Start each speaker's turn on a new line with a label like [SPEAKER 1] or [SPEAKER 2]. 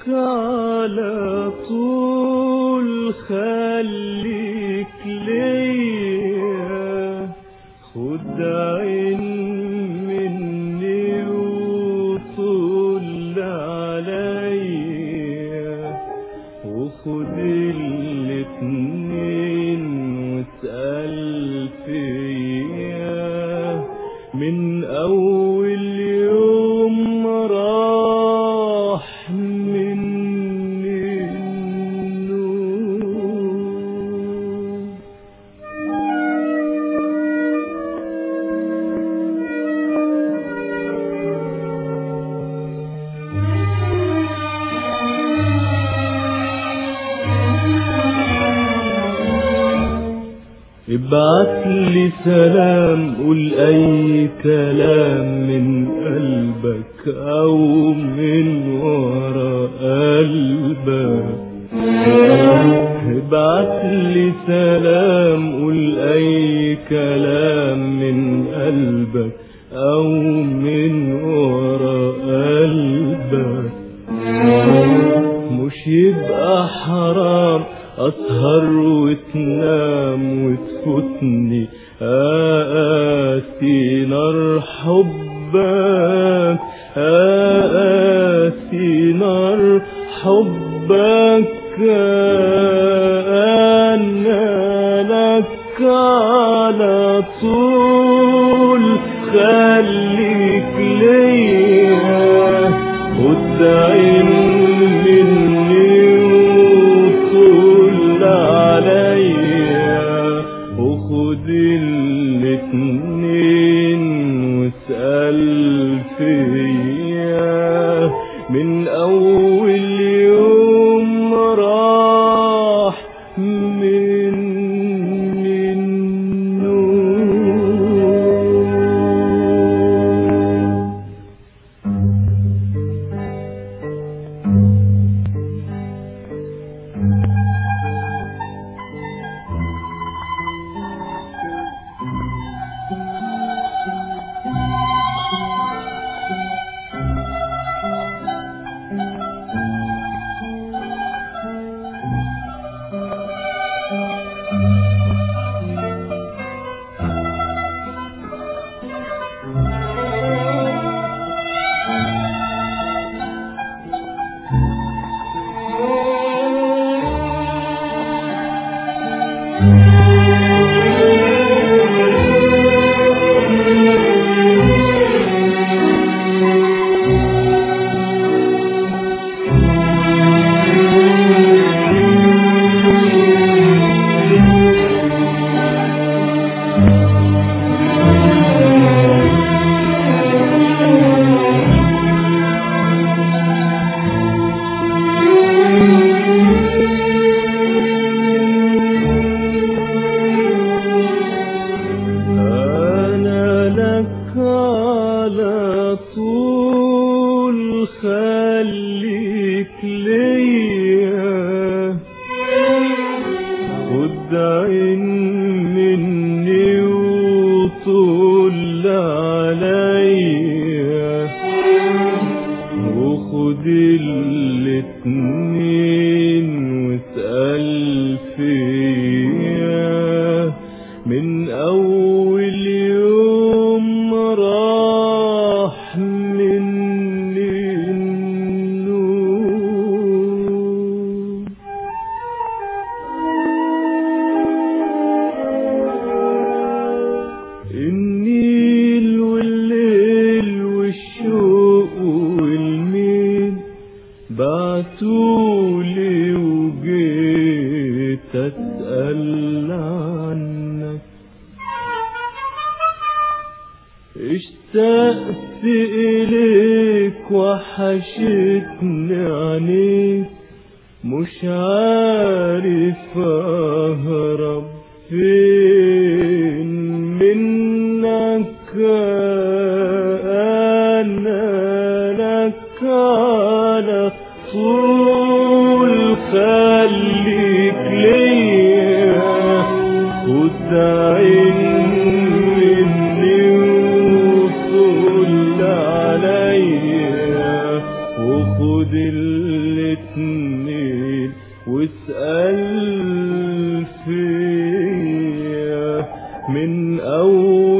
[SPEAKER 1] على طول خليك ليا خد عين مني وطول عليا وخد الاتنين واسأل فيا من أول يوم راح مني النور ابعت لي سلام قول اي كلام من قلبك او من ورا قلبك ابعت لي سلام قول اي كلام من قلبك او من ورا قلبك مش يبقى حرام اسهر وتنام وتفوتني اقاسي نار حبك اقاسي نار حبك انا لك على طول خليك ليا خد عين مني وطول عليا وخد الاتنين واسأل فيا من أول يوم راح مني النور أنا لك على طول خليك ليا خد عين مني وطول عليا وخد الاتنين واسأل فيا من أول يوم راح مني النور النيل والليل والشوق والميل بعتولي وجيت أسأل عنك اشتقت إليك وحشتني عينيك مش عارف أهرب فين منك أنا لك على طول خليك ليا خد عين مني وطول عليا وخد خد الاتنين واسأل فيا من أول